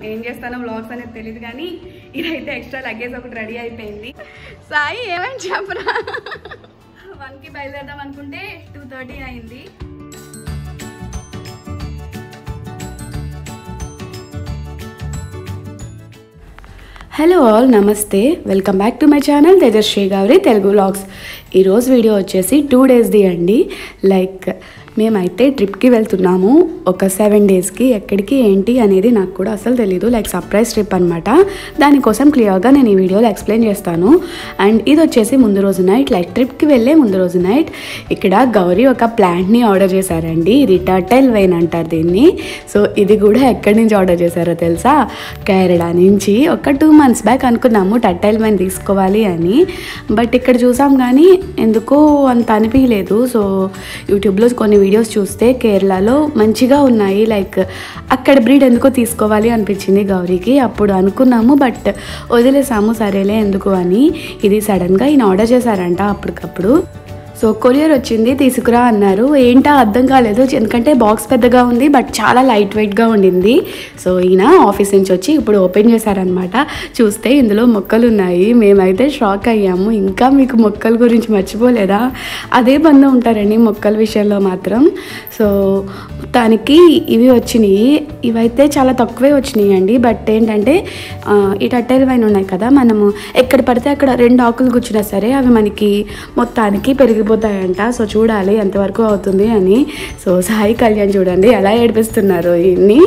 ఏం చేస్తానో వ్లాగ్స్ అనేది తెలియదు కానీ ఇదైతే ఎక్స్ట్రా లగేజ్ ఒకటి రెడీ అయిపోయింది సాయి ఏమైంది చెప్పరా వన్కి బయలుదేరదాం అనుకుంటే టూ థర్టీ అయింది హలో ఆల్ నమస్తే welcome back to my channel Tejashree Gauri Telugu vlogs ఈరోజు వీడియో వచ్చేసి టూ డేస్ది అండి లైక్ మేమైతే ట్రిప్కి వెళ్తున్నాము ఒక సెవెన్ డేస్కి ఎక్కడికి ఏంటి అనేది నాకు కూడా అసలు తెలీదు లైక్ సర్ప్రైజ్ ట్రిప్ అనమాట దానికోసం క్లియర్గా నేను ఈ వీడియోలో ఎక్స్ప్లెయిన్ చేస్తాను అండ్ ఇది వచ్చేసి ముందు రోజు నైట్ లైక్ ట్రిప్కి వెళ్ళే ముందు రోజు నైట్ ఇక్కడ గౌరీ ఒక ప్లాంట్ని ఆర్డర్ చేశారండి ఇది టర్టైల్ వైన్ అంటారు దీన్ని సో ఇది కూడా ఎక్కడి నుంచి ఆర్డర్ చేశారో తెలుసా కేరళ నుంచి ఒక టూ మంత్స్ బ్యాక్ అనుకున్నాము టర్టైల్ వైన్ తీసుకోవాలి అని బట్ ఇక్కడ చూసాం కానీ ఎందుకో అంత అనిపించలేదు సో యూట్యూబ్లో కొన్ని వీడియోస్ చూస్తే కేరళలో మంచిగా ఉన్నాయి లైక్ అక్కడ బ్రీడ్ ఎందుకో తీసుకోవాలి అనిపించింది గౌరీకి అప్పుడు అనుకున్నాము బట్ వదిలేసాము సరేలే ఎందుకు అని ఇది సడన్గా ఈయన ఆర్డర్ చేశారంట అప్పటికప్పుడు సో కొరియర్ వచ్చింది తీసుకురా అన్నారు ఏంటా అర్థం కాలేదు ఎందుకంటే బాక్స్ పెద్దగా ఉంది బట్ చాలా లైట్ వెయిట్గా ఉండింది సో ఈయన ఆఫీస్ నుంచి వచ్చి ఇప్పుడు ఓపెన్ చేశారనమాట చూస్తే ఇందులో మొక్కలు ఉన్నాయి మేమైతే షాక్ అయ్యాము ఇంకా మీకు మొక్కల గురించి మర్చిపోలేదా అదే బంధం ఉంటారండి మొక్కల విషయంలో మాత్రం సో మొత్తానికి ఇవి వచ్చినాయి ఇవైతే చాలా తక్కువే వచ్చినాయి అండి బట్ ఏంటంటే ఆ, ఈ టట్టెల వైన్ ఉన్నాయి కదా మనము ఎక్కడ పడితే అక్కడ రెండు ఆకులు కూర్చున్నా సరే అవి మనకి మొత్తానికి పెరిగిపోతాయంట సో చూడాలి ఎంతవరకు అవుతుంది అని సో సాయి కళ్యాణ్ చూడండి ఎలా ఏడిపిస్తున్నారు ఇన్ని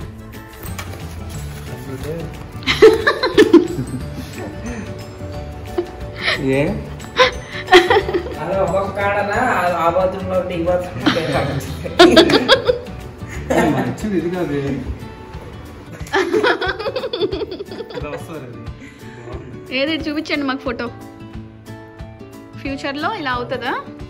ఏ అదే ఒక్కొక్క కాడన ఆ బాత్రూంలో ఉంటే ఈ బాత్రూంలో మంచిది ఇది కాదు ఇలా వస్తుంది అది బాగుంది. ఏది చూపించండి మాకు ఫోటో ఫ్యూచర్లో ఇలా అవుతుందా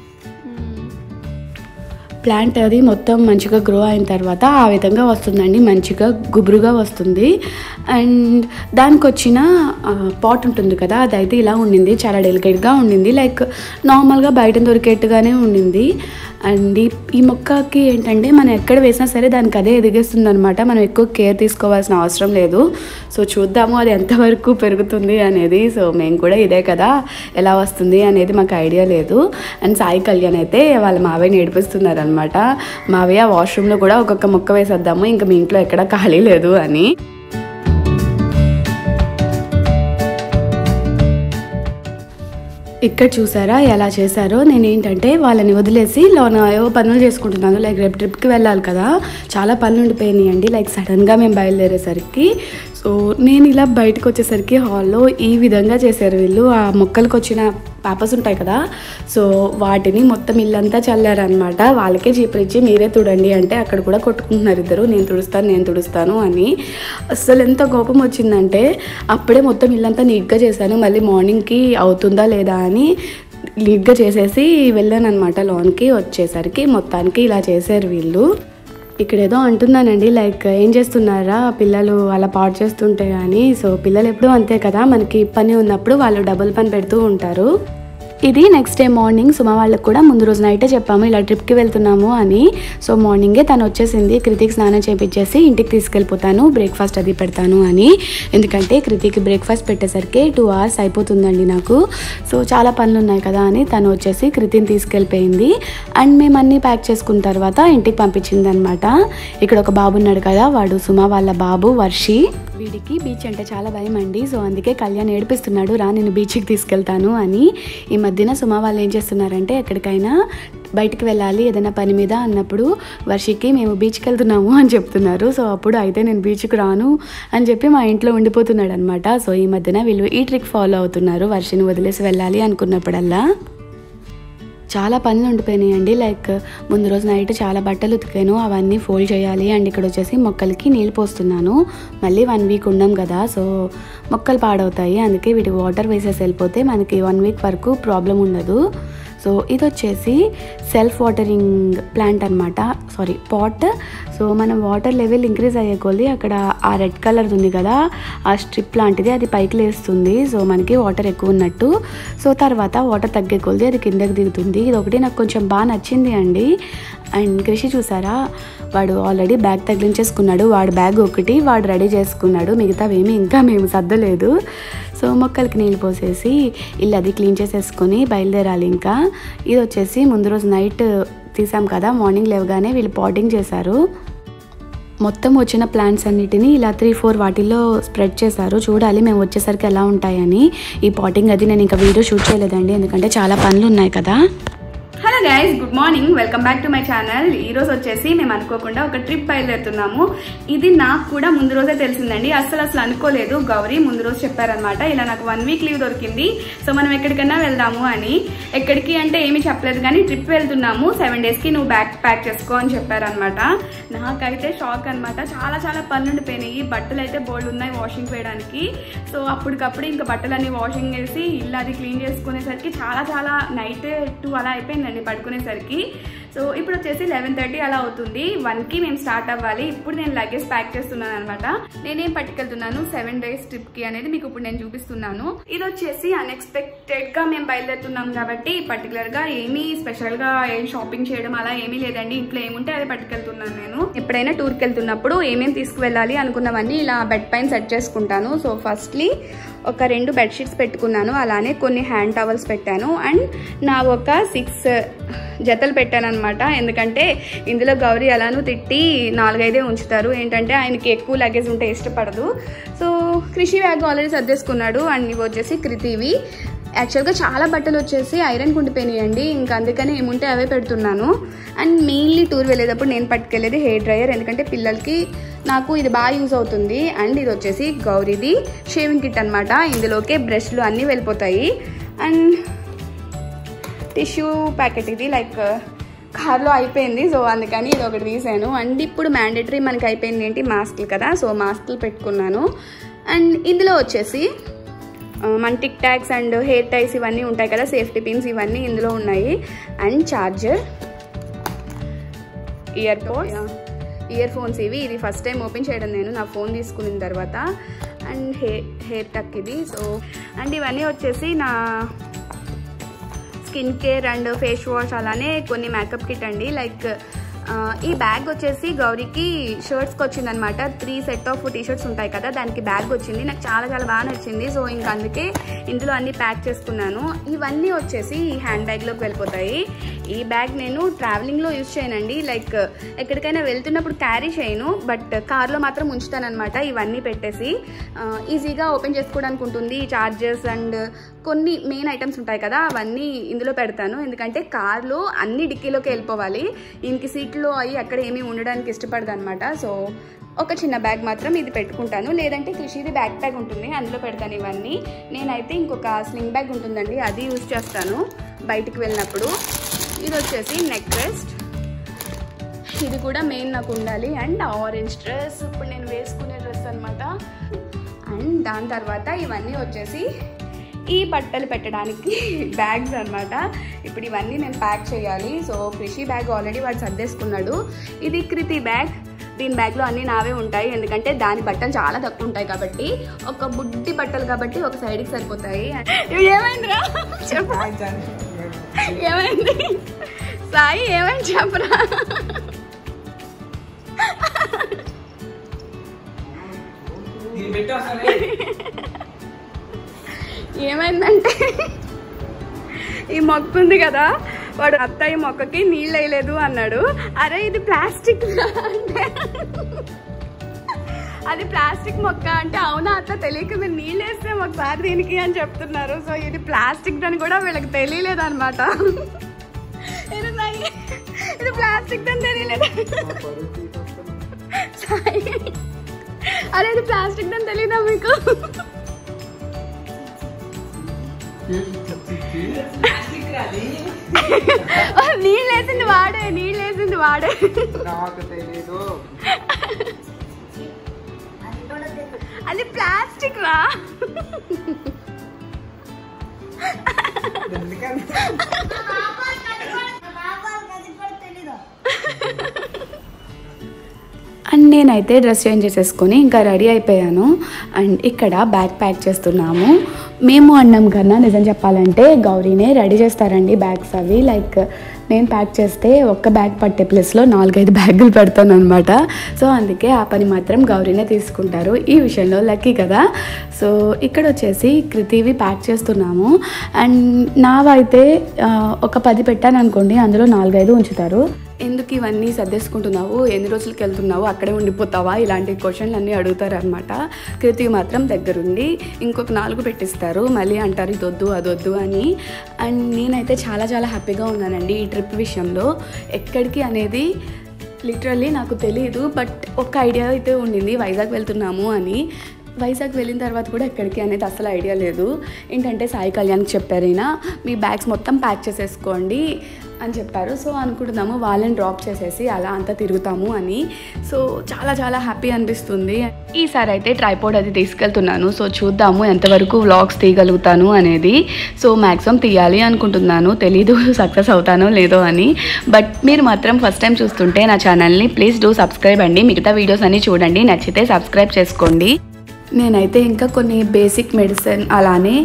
ప్లాంట్ అది మొత్తం మంచిగా గ్రో అయిన తర్వాత ఆ విధంగా వస్తుందండి మంచిగా గుబురుగా వస్తుంది అండ్ దానికి వచ్చిన పాట్ ఉంటుంది కదా అదైతే ఇలా ఉండింది చాలా డెలికేట్గా ఉండింది లైక్ నార్మల్గా బయట దొరికేట్టుగానే ఉండింది అండ్ ఈ ఈ మొక్కకి ఏంటంటే మనం ఎక్కడ వేసినా సరే దానికి అదే ఎదిగేస్తుంది అనమాట మనం ఎక్కువ కేర్ తీసుకోవాల్సిన అవసరం లేదు సో చూద్దాము అది ఎంతవరకు పెరుగుతుంది అనేది సో మేము కూడా ఇదే కదా ఎలా వస్తుంది అనేది మాకు ఐడియా లేదు అండ్ సాయి కళ్యాణ్ అయితే వాళ్ళ మావయ్యని ఏడిపిస్తున్నారు అనమాట మావయ్య వాష్రూమ్లో కూడా ఒక్కొక్క మొక్క వేసేద్దాము ఇంకా మీ ఇంట్లో ఎక్కడ ఖాళీ లేదు అని ఇక్కడ చూసారా ఎలా చేశారో నేను ఏంటంటే వాళ్ళని వదిలేసి లోన ఏవో పనులు చేసుకుంటున్నాను లైక్ రేపు ట్రిప్కి వెళ్ళాలి కదా చాలా పనులు ఉండిపోయినాయి అండి లైక్ సడన్గా మేము బయలుదేరేసరికి సో నేను ఇలా బయటకు వచ్చేసరికి హాల్లో ఈ విధంగా చేశారు వీళ్ళు ఆ మొక్కలకు వచ్చిన పేపర్స్ ఉంటాయి కదా సో వాటిని మొత్తం ఇల్లంతా చల్లారనమాట వాళ్ళకే చీపురిచ్చి మీరే తుడండి అంటే అక్కడ కూడా కొట్టుకుంటున్నారు ఇద్దరు నేను తుడుస్తాను నేను తుడుస్తాను అని అసలు ఎంత కోపం వచ్చిందంటే అప్పుడే మొత్తం ఇల్లంతా నీట్గా చేశాను మళ్ళీ మార్నింగ్కి అవుతుందా లేదా అని నీట్గా చేసేసి వెళ్ళాను అనమాట లోన్కి వచ్చేసరికి మొత్తానికి ఇలా చేశారు వీళ్ళు ఇక్కడ ఏదో అంటున్నానండి లైక్ ఏం చేస్తున్నారా పిల్లలు అలా పాడు చేస్తుంటే కానీ సో పిల్లలు ఎప్పుడూ అంతే కదా మనకి పని ఉన్నప్పుడు వాళ్ళు డబుల్ పని పెడుతూ ఉంటారు ఇది నెక్స్ట్ డే మార్నింగ్ సుమ వాళ్ళకి కూడా ముందు రోజు నైటే చెప్పాము ఇలా ట్రిప్కి వెళ్తున్నాము అని సో మార్నింగే తను వచ్చేసింది కృతిక్ స్నానం చేపించేసి ఇంటికి తీసుకెళ్ళిపోతాను బ్రేక్ఫాస్ట్ అది పెడతాను అని ఎందుకంటే కృతిక్ బ్రేక్ఫాస్ట్ పెట్టేసరికి టూ అవర్స్ అయిపోతుందండి నాకు సో చాలా పనులు ఉన్నాయి కదా అని తను వచ్చేసి కృతిని తీసుకెళ్ళిపోయింది అండ్ మేము అన్నీ ప్యాక్ చేసుకున్న తర్వాత ఇంటికి పంపించింది అనమాట ఇక్కడ ఒక బాబు ఉన్నాడు కదా వాడు సుమ వాళ్ళ బాబు వర్షి వీడికి బీచ్ అంటే చాలా భయం అండి సో అందుకే కళ్యాణ్ ఏడిపిస్తున్నాడు రా నేను బీచ్కి తీసుకెళ్తాను అని ఈ మధ్యన సుమ వాళ్ళు ఏం చేస్తున్నారంటే ఎక్కడికైనా బయటికి వెళ్ళాలి ఏదైనా పని మీద అన్నప్పుడు వర్షికి మేము బీచ్కి వెళ్తున్నాము అని చెప్తున్నారు సో అప్పుడు అయితే నేను బీచ్కి రాను అని చెప్పి మా ఇంట్లో ఉండిపోతున్నాడు అనమాట సో ఈ మధ్యన వీళ్ళు ఈ ట్రిక్ ఫాలో అవుతున్నారు వర్షిని వదిలేసి వెళ్ళాలి అనుకున్నప్పుడల్లా చాలా పనులు ఉండిపోయినాయండి లైక్ ముందు రోజు నైట్ చాలా బట్టలు ఉతికాను అవన్నీ ఫోల్డ్ చేయాలి అండ్ ఇక్కడ వచ్చేసి మొక్కలకి నీళ్ళు పోస్తున్నాను మళ్ళీ వన్ వీక్ ఉండం కదా సో మొక్కలు పాడవుతాయి అందుకే వీటికి వాటర్ వేసేసి వెళ్ళిపోతే మనకి వన్ వీక్ వరకు ప్రాబ్లం ఉండదు సో ఇది వచ్చేసి సెల్ఫ్ వాటరింగ్ ప్లాంట్ అనమాట సారీ పాట్ సో మనం వాటర్ లెవెల్ ఇంక్రీజ్ అయ్యే కొద్దీ అక్కడ ఆ రెడ్ కలర్ ఉంది కదా ఆ స్ట్రిప్ లాంటిది అది పైకి లేస్తుంది సో మనకి వాటర్ ఎక్కువ ఉన్నట్టు సో తర్వాత వాటర్ తగ్గే కొద్దీ అది కిందకి దిగుతుంది ఇది ఒకటి నాకు కొంచెం బాగా నచ్చింది అండి అండ్ కృషి చూసారా వాడు ఆల్రెడీ బ్యాగ్ తగిలించేసుకున్నాడు వాడు బ్యాగ్ ఒకటి వాడు రెడీ చేసుకున్నాడు మిగతావేమీ ఇంకా మేము సర్దలేదు సో మొక్కలకి నీళ్ళు పోసేసి ఇల్లు అది క్లీన్ చేసేసుకొని బయలుదేరాలి ఇంకా ఇది వచ్చేసి ముందు రోజు నైట్ తీసాం కదా మార్నింగ్ లేవగానే వీళ్ళు పాటింగ్ చేశారు మొత్తం వచ్చిన ప్లాంట్స్ అన్నిటిని ఇలా త్రీ ఫోర్ వాటిల్లో స్ప్రెడ్ చేశారు చూడాలి మేము వచ్చేసరికి ఎలా ఉంటాయని ఈ పాటింగ్ అది నేను ఇంకా వీడియో షూట్ చేయలేదండి ఎందుకంటే చాలా పనులు ఉన్నాయి కదా hello guys good morning welcome back to my channel ఈ రోజు వచ్చేసి మేము అనుకోకుండా ఒక ట్రిప్ బయలుదేరుతున్నాము ఇది నాకు కూడా ముందు రోజే తెలిసిందండి అసలు అసలు అనుకోలేదు గౌరీ ముందు రోజు చెప్పారనమాట ఇలా నాకు వన్ వీక్ లీవ్ దొరికింది సో మనం ఎక్కడికైనా వెళ్దాము అని ఎక్కడికి అంటే ఏమీ చెప్పలేదు కానీ ట్రిప్ వెళ్తున్నాము సెవెన్ డేస్కి నువ్వు బ్యాగ్ ప్యాక్ చేసుకో అని చెప్పారనమాట నాకైతే షాక్ అనమాట చాలా చాలా పనులు ఉండిపోయినాయి బట్టలు అయితే బోల్డ్ ఉన్నాయి వాషింగ్ వేయడానికి సో అప్పటికప్పుడు ఇంకా బట్టలన్నీ వాషింగ్ చేసి ఇల్లు అది క్లీన్ చేసుకునేసరికి చాలా చాలా నైట్ టూ అలా అయిపోయిందండి పడుకునేసరికి సో ఇప్పుడు వచ్చేసి లెవెన్ థర్టీ అలా అవుతుంది వన్కి మేము స్టార్ట్ అవ్వాలి ఇప్పుడు నేను లగేజ్ ప్యాక్ చేస్తున్నాను అనమాట నేనేం పట్టుకెళ్తున్నాను సెవెన్ డేస్ ట్రిప్కి అనేది మీకు ఇప్పుడు నేను చూపిస్తున్నాను ఇది వచ్చేసి అన్ఎక్స్పెక్టెడ్గా మేము బయలుదేరుతున్నాం కాబట్టి పర్టికులర్గా ఏమీ స్పెషల్గా ఏం షాపింగ్ చేయడం అలా ఏమీ లేదండి ఇంట్లో ఏముంటే అదే పట్టుకెళ్తున్నాను నేను ఎప్పుడైనా టూర్కి వెళ్తున్నప్పుడు ఏమేమి తీసుకువెళ్ళాలి అనుకున్నవన్నీ ఇలా బెడ్ పైన సెట్ చేసుకుంటాను సో ఫస్ట్లీ ఒక రెండు బెడ్షీట్స్ పెట్టుకున్నాను అలానే కొన్ని హ్యాండ్ టవల్స్ పెట్టాను అండ్ నా ఒక సిక్స్ జతలు పెట్టాను అనమాట ఎందుకంటే ఇందులో గౌరీ అలాను తిట్టి నాలుగైదే ఉంచుతారు ఏంటంటే ఆయనకి ఎక్కువ లగేజ్ ఉంటే ఇష్టపడదు సో కృషి బ్యాగ్ ఆల్రెడీ సర్దేసుకున్నాడు అండ్ ఇవి వచ్చేసి కృతివి యాక్చువల్గా చాలా బట్టలు వచ్చేసి ఐరన్ కుండిపోయినాయండి ఇంకా అందుకని ఏముంటే అవే పెడుతున్నాను అండ్ మెయిన్లీ టూర్ వెళ్ళేటప్పుడు నేను పట్టుకెళ్ళేది హెయిర్ డ్రయర్ ఎందుకంటే పిల్లలకి నాకు ఇది బాగా యూజ్ అవుతుంది అండ్ ఇది వచ్చేసి గౌరీది షేవింగ్ కిట్ అనమాట ఇందులోకే బ్రష్లు అన్నీ వెళ్ళిపోతాయి అండ్ టిష్యూ ప్యాకెట్ ఇది లైక్ కార్లో అయిపోయింది సో అందుకని ఇది ఒకటి తీసాను అండ్ ఇప్పుడు మ్యాండేటరీ మనకి అయిపోయింది ఏంటి మాస్క్లు కదా సో మాస్క్లు పెట్టుకున్నాను అండ్ ఇందులో వచ్చేసి ఆ, మన tic tacs and hair ties ఇవన్నీ ఉంటాయి కదా సేఫ్టీ పిన్స్ ఇవన్నీ ఇందులో ఉన్నాయి and charger earpods earphones ఇవి ఇది ఫస్ట్ టైం ఓపెన్ చేయడం నేను నా ఫోన్ తీసుకున్న తర్వాత అండ్ హెయిర్ హెయిర్ టక్ ఇది సో అండ్ ఇవన్నీ వచ్చేసి నా skin care and face wash అలానే కొన్ని మేకప్ కిట్ అండి లైక్ ఆ, ఈ బ్యాగ్ వచ్చేసి గౌరీకి షర్ట్స్కి వచ్చిందనమాట three set of T shirts ఉంటాయి కదా దానికి బ్యాగ్ వచ్చింది నాకు చాలా చాలా బాగా నచ్చింది సో ఇంకా అందుకే ఇందులో అన్ని ప్యాక్ చేసుకున్నాను ఇవన్నీ వచ్చేసి ఈ హ్యాండ్ బ్యాగ్లోకి వెళ్ళిపోతాయి ఈ బ్యాగ్ నేను ట్రావెలింగ్లో యూజ్ చేయనండి లైక్ ఎక్కడికైనా వెళ్తున్నప్పుడు క్యారీ చేయను బట్ కార్లో మాత్రం ఉంచుతానమాట ఇవన్నీ పెట్టేసి ఆ, ఈజీగా ఓపెన్ చేసుకోవడానికి ఉంటుంది చార్జర్స్ అండ్ కొన్ని మెయిన్ ఐటమ్స్ ఉంటాయి కదా అవన్నీ ఇందులో పెడతాను ఎందుకంటే కార్లో అన్ని డిక్కీలోకి వెళ్ళిపోవాలి ఇంక సీట్లో అవి అక్కడ ఏమీ ఉండడానికి ఇష్టపడదు అనమాట సో ఒక చిన్న బ్యాగ్ మాత్రం ఇది పెట్టుకుంటాను లేదంటే కృషిది బ్యాక్ ప్యాక్ ఉంటుంది అందులో పెడతాను ఇవన్నీ నేనైతే ఇంకొక స్లింగ్ బ్యాగ్ ఉంటుందండి అది యూజ్ చేస్తాను బయటికి వెళ్ళినప్పుడు ఇది వచ్చేసి నెక్ రెస్ట్ ఇది కూడా మెయిన్ నాకు ఉండాలి అండ్ ఆరెంజ్ డ్రెస్ ఇప్పుడు నేను వేసుకునే డ్రెస్ అనమాట అండ్ దాని తర్వాత ఇవన్నీ వచ్చేసి ఈ బట్టలు పెట్టడానికి బ్యాగ్స్ అన్నమాట ఇప్పుడు ఇవన్నీ నేను ప్యాక్ చేయాలి సో కృషి బ్యాగ్ ఆల్రెడీ వాడు సర్దేసుకున్నాడు ఇది కృతి బ్యాగ్ దీని బ్యాగ్లో అన్నీ నావే ఉంటాయి ఎందుకంటే దాని బట్టలు చాలా తక్కువ ఉంటాయి కాబట్టి ఒక బుడ్డి బట్టలు కాబట్టి ఒక సైడ్కి సరిపోతాయి ఇవి ఏమైందిరా చెప్పు ఏమైంది సాయి ఏమైంది చెప్పరా ఇది పెట్టి వస్తానే ఏమైందంటే ఈ మొక్క ఉంది కదా వాడు అత్తయ్య మొక్కకి నీళ్ళు వేయలేదు అన్నాడు అరే ఇది ప్లాస్టిక్ అంటే అది ప్లాస్టిక్ మొక్క అంటే అవునా అత్త తెలియక మీరు నీళ్ళు వేస్తే ఒకసారి దీనికి అని చెప్తున్నారు సో ఇది ప్లాస్టిక్ అని కూడా వీళ్ళకి తెలియలేదు అనమాట ఇది సాయి, ఇది ప్లాస్టిక్ అని తెలియలేదు సాయి, అరే ఇది ప్లాస్టిక్ అని తెలీదా మీకు ప్లాస్టిక్ అది నీళ్ళు వేసింది వాడే నీళ్ళు వేసింది వాడే నాకు తెలీదు అది ప్లాస్టిక్ రా ఎందుకని అండ్ నేనైతే డ్రెస్ చేంజ్ చేసేసుకొని ఇంకా రెడీ అయిపోయాను అండ్ ఇక్కడ బ్యాగ్ ప్యాక్ చేస్తున్నాము మేము అన్నాం కన్నా నిజం చెప్పాలంటే గౌరీనే రెడీ చేస్తారండి బ్యాగ్స్ అవి లైక్ నేను ప్యాక్ చేస్తే ఒక్క బ్యాగ్ పట్టే ప్లేస్లో నాలుగైదు బ్యాగులు పెడతాను అనమాట సో అందుకే ఆ పని మాత్రం గౌరీనే తీసుకుంటారు ఈ విషయంలో లక్కీ కదా సో ఇక్కడ వచ్చేసి కృతివి ప్యాక్ చేస్తున్నాము అండ్ నావైతే ఆ, ఒక పది పెట్టాను అనుకోండి అందులో నాలుగైదు ఉంచుతారు ఎందుకు ఇవన్నీ సర్దేసుకుంటున్నావు ఎన్ని రోజులకి వెళ్తున్నావు అక్కడే ఉండిపోతావా ఇలాంటి క్వశ్చన్లు అన్నీ అడుగుతారు అనమాట కృతి మాత్రం దగ్గరుండి ఇంకొక నాలుగు పెట్టిస్తారు మళ్ళీ అంటారు ఇది వద్దు అది వద్దు అని అండ్ నేనైతే చాలా చాలా హ్యాపీగా ఉన్నానండి ఈ ట్రిప్ విషయంలో ఎక్కడికి అనేది లిటరల్లీ నాకు తెలియదు బట్ ఒక ఐడియా అయితే ఉండింది వైజాగ్ వెళ్తున్నాము అని వైజాగ్ వెళ్ళిన తర్వాత కూడా ఎక్కడికి అనేది అసలు ఐడియా లేదు ఏంటంటే సాయి కళ్యాణ్కి చెప్పారైనా మీ బ్యాగ్స్ మొత్తం ప్యాక్ చేసేసుకోండి అని చెప్పారు సో అనుకుంటున్నాము వాళ్ళని డ్రాప్ చేసేసి అలా అంతా తిరుగుతాము అని సో చాలా చాలా హ్యాపీ అనిపిస్తుంది ఈసారి అయితే ట్రైపోర్డ్ అది తీసుకెళ్తున్నాను సో చూద్దాము ఎంతవరకు వ్లాగ్స్ తీయగలుగుతాను అనేది సో మ్యాక్సిమం తీయాలి అనుకుంటున్నాను తెలీదు సక్సెస్ అవుతానో లేదో అని బట్ మీరు మాత్రం ఫస్ట్ టైం చూస్తుంటే నా ఛానల్ని ప్లీజ్ డూ సబ్స్క్రైబ్ అండి మిగతా వీడియోస్ అన్ని చూడండి నచ్చితే సబ్స్క్రైబ్ చేసుకోండి నేనైతే ఇంకా కొన్ని బేసిక్ మెడిసిన్ అలానే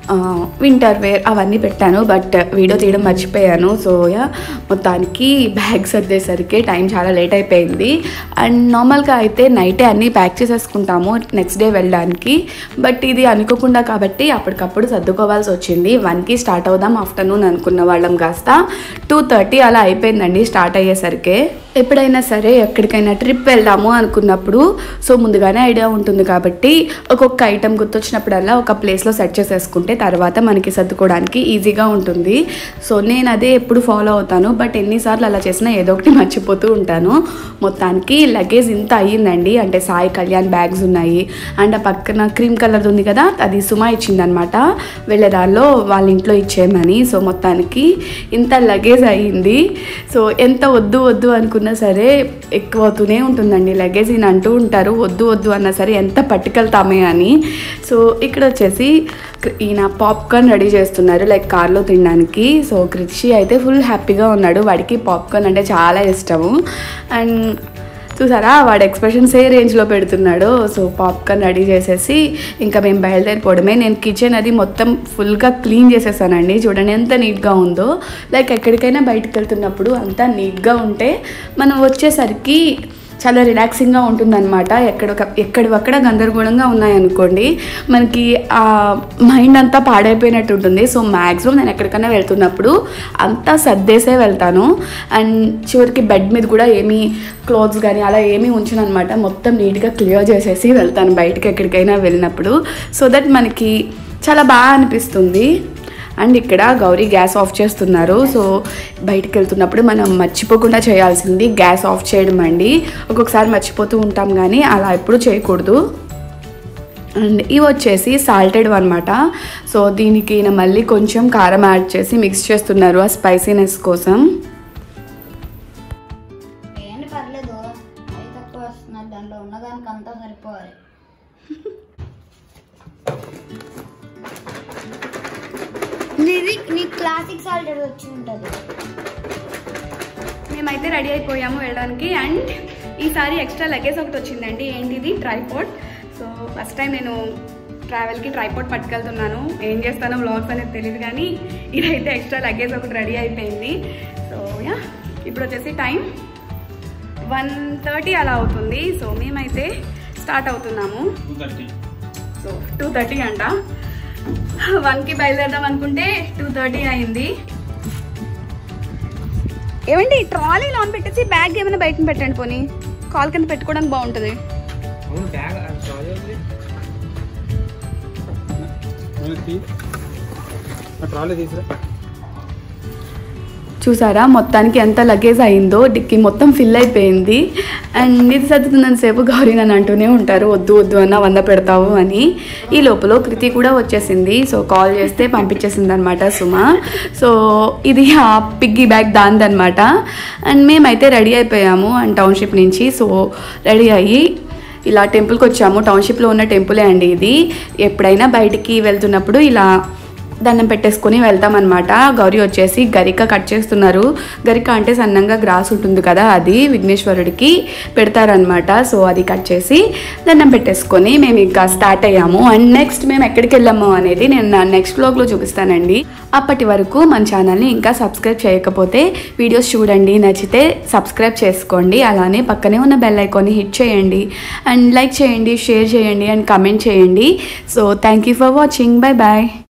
వింటర్ వేర్ అవన్నీ పెట్టాను బట్ వీడియో తీయడం మర్చిపోయాను సో యా మొత్తానికి బ్యాగ్ సర్దేసరికి టైం చాలా లేట్ అయిపోయింది అండ్ నార్మల్గా అయితే నైటే అన్నీ ప్యాక్ చేసేసుకుంటాము నెక్స్ట్ డే వెళ్ళడానికి బట్ ఇది అనుకోకుండా కాబట్టి అప్పటికప్పుడు సర్దుకోవాల్సి వచ్చింది వన్కి స్టార్ట్ అవుదాం ఆఫ్టర్నూన్ అనుకున్న వాళ్ళం కాస్త టూ థర్టీ అలా అయిపోయిందండి స్టార్ట్ అయ్యేసరికి ఎప్పుడైనా సరే ఎక్కడికైనా ట్రిప్ వెళ్దాము అనుకున్నప్పుడు సో ముందుగానే ఐడియా ఉంటుంది కాబట్టి ఒక్కొక్క ఐటెం గుర్తొచ్చినప్పుడల్లా ఒక ప్లేస్లో సెట్ చేసేసుకుంటే తర్వాత మనకి సర్దుకోవడానికి ఈజీగా ఉంటుంది సో నేను అదే ఎప్పుడు ఫాలో అవుతాను బట్ ఎన్నిసార్లు అలా చేసినా ఏదో ఒకటి మర్చిపోతూ ఉంటాను మొత్తానికి లగేజ్ ఇంత అయ్యిందండి అంటే సాయి కళ్యాణ్ బ్యాగ్స్ ఉన్నాయి అండ్ ఆ పక్కన క్రీమ్ కలర్ ఉంది కదా అది సుమా ఇచ్చిందనమాట వెళ్ళేదారిలో వాళ్ళ ఇంట్లో ఇచ్చేయమని సో మొత్తానికి ఇంత లగేజ్ అయ్యింది సో ఎంత వద్దు వద్దు అనుకున్నా సరే ఎక్కువ అవుతూనే ఉంటుందండి లగేజ్ ఈయన అంటూ ఉంటారు వద్దు వద్దు అన్నా సరే ఎంత పట్టుకెళ్తామే అని సో ఇక్కడ వచ్చేసి ఈయన పాప్కార్న్ రెడీ చేస్తున్నారు లైక్ కార్లో తినడానికి సో కృషి అయితే ఫుల్ హ్యాపీగా ఉన్నాడు వాడికి పాప్కార్న్ అంటే చాలా ఇష్టము అండ్ చూసారా వాడు ఎక్స్ప్రెషన్స్ ఏ రేంజ్లో పెడుతున్నాడో సో పాప్కార్న్ రెడీ చేసేసి ఇంకా మేము బయలుదేరిపోవడమే నేను కిచెన్ అది మొత్తం ఫుల్గా క్లీన్ చేసేసానండి చూడండి ఎంత నీట్గా ఉందో లైక్ ఎక్కడికైనా బయటకు వెళ్తున్నప్పుడు అంతా నీట్గా ఉంటే మనం వచ్చేసరికి చాలా రిలాక్సింగ్గా ఉంటుందన్నమాట ఎక్కడ ఎక్కడివక్కడ గందరగోళంగా ఉన్నాయనుకోండి మనకి ఆ మైండ్ అంతా పాడైపోయినట్టు ఉంటుంది సో మ్యాక్సిమం నేను ఎక్కడికైనా వెళ్తున్నప్పుడు అంతా సర్దేసే వెళ్తాను అండ్ చివరికి బెడ్ మీద కూడా ఏమీ క్లోత్స్ కానీ అలా ఏమీ ఉంచను అనమాట మొత్తం నీట్గా క్లియర్ చేసేసి వెళ్తాను బయటకి ఎక్కడికైనా వెళ్ళినప్పుడు సో దట్ మనకి చాలా బాగా అనిపిస్తుంది అండ్ ఇక్కడ గౌరీ గ్యాస్ ఆఫ్ చేస్తున్నారు సో బయటికి వెళ్తున్నప్పుడు మనం మర్చిపోకుండా చేయాల్సింది గ్యాస్ ఆఫ్ చేయడం అండి ఒక్కొక్కసారి మర్చిపోతూ ఉంటాం కానీ అలా ఎప్పుడు చేయకూడదు అండ్ ఇవి వచ్చేసి సాల్టెడ్ అనమాట సో దీనికి ఈయన మళ్ళీ కొంచెం కారం యాడ్ చేసి మిక్స్ చేస్తున్నారు ఆ స్పైసీనెస్ కోసం ఏంటి పర్లేదు అది తక్కువ వస్తున్నది దాంట్లో ఉన్నదానికి అంతా సరిపోవాలి నీది నీ క్లాసిక్ సాల్టెడ్ వచ్చి ఉంటుంది మేమైతే రెడీ అయిపోయాము వెళ్ళడానికి అండ్ ఈసారి ఎక్స్ట్రా లగేజ్ ఒకటి వచ్చిందండి ఏంటిది ట్రైపోర్ట్ సో ఫస్ట్ టైం నేను ట్రావెల్కి ట్రైపోర్ట్ పట్టుకెళ్తున్నాను ఏం చేస్తానో వ్లాగ్స్ అనేది తెలియదు కానీ ఇదైతే ఎక్స్ట్రా లగేజ్ ఒకటి రెడీ అయిపోయింది సో యా ఇప్పుడు వచ్చేసి టైం వన్ థర్టీ అలా అవుతుంది సో మేమైతే స్టార్ట్ అవుతున్నాము సో టూ థర్టీ అంట వన్కి బయలుదేరదాం అనుకుంటే టూ థర్టీ అయింది ఏమండి ట్రాలీ లోన్ పెట్టేసి బ్యాగ్ ఏమైనా బయట పెట్టండి పోనీ కాల్ కింద పెట్టుకోవడానికి బాగుంటుంది అవును బ్యాగ్ అది ట్రాలీ ఉంది ట్రాలీ తీసురా చూసారా మొత్తానికి ఎంత లగేజ్ అయిందో డిక్కి మొత్తం ఫిల్ అయిపోయింది అండ్ ఇది సర్దుతున్నంత సేపు గౌరీ నన్ను అంటూనే ఉంటారు వద్దు వద్దు అన్న వంద పెడతావు అని ఈ లోపల కృతి కూడా వచ్చేసింది సో కాల్ చేస్తే పంపించేసింది అనమాట సుమ సో ఇది ఆ పిగ్గీ బ్యాగ్ దానిదనమాట అండ్ మేమైతే రెడీ అయిపోయాము అండ్ టౌన్షిప్ నుంచి సో రెడీ అయ్యి ఇలా టెంపుల్కి వచ్చాము టౌన్షిప్లో ఉన్న టెంపులే అండి ఇది ఎప్పుడైనా బయటికి వెళ్తున్నప్పుడు ఇలా దండం పెట్టేసుకొని వెళ్తామన్నమాట గౌరీ వచ్చేసి గరిక కట్ చేస్తున్నారు గరిక అంటే సన్నంగా గ్రాస్ ఉంటుంది కదా అది విఘ్నేశ్వరుడికి పెడతారనమాట సో అది కట్ చేసి దండం పెట్టేసుకొని మేము ఇంకా స్టార్ట్ అయ్యాము అండ్ నెక్స్ట్ మేము ఎక్కడికి వెళ్ళాము అనేది నేను నా నెక్స్ట్ వ్లాగ్లో చూపిస్తానండి అప్పటి వరకు మన ఛానల్ని ఇంకా సబ్స్క్రైబ్ చేయకపోతే వీడియోస్ చూడండి నచ్చితే సబ్స్క్రైబ్ చేసుకోండి అలానే పక్కనే ఉన్న బెల్ ఐకాన్ని హిట్ చేయండి అండ్ లైక్ చేయండి షేర్ చేయండి అండ్ కమెంట్ చేయండి so thank you for watching bye bye